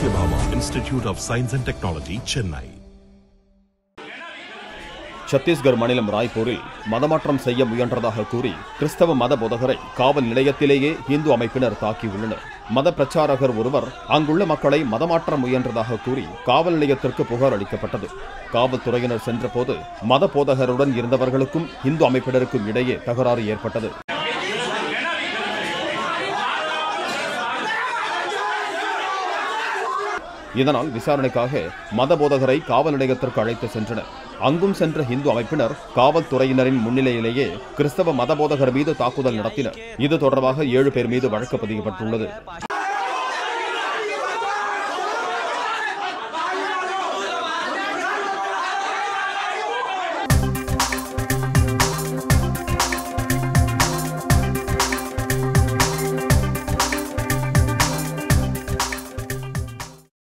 Satyabhama Institute of Science and Technology, Chennai. Chhattisgarh மாநிலம் ராய்ப்பூரில் மதமாற்றம் செய்ய முயன்றதாக கூறி கிறிஸ்தவ மத போதகரை காவல் நிலையத்திலேயே இந்து அமைப்பினர் தாக்கியுள்ளனர் மத பிரச்சாரகர் ஒருவர் அங்குள்ள மக்களை மதமாற்ற முயன்றதாக கூறி காவல் நிலையத்திற்கு புகார் அளிக்கப்பட்டது காவல்துறையினர் சென்றபோது மத போதகருடன் இருந்தவர்களுக்கும் இந்து அமைப்பினருக்கும் இடையே தகராறு ஏற்பட்டது இதனால் விசாரணைக்காக மத போதகரை காவல் நிலையத்திற்கு அழைத்து சென்றனர் அங்கும் சென்ற இந்து அமைப்பினர் காவல்துறையினரின் முன்னிலையிலேயே கிறிஸ்தவ மத போதகர் மீது தாக்குதல் நடத்தினர் இது தொடர்பாக ஏழு பேர் மீது வழக்கு பதியப்பட்டுள்ளது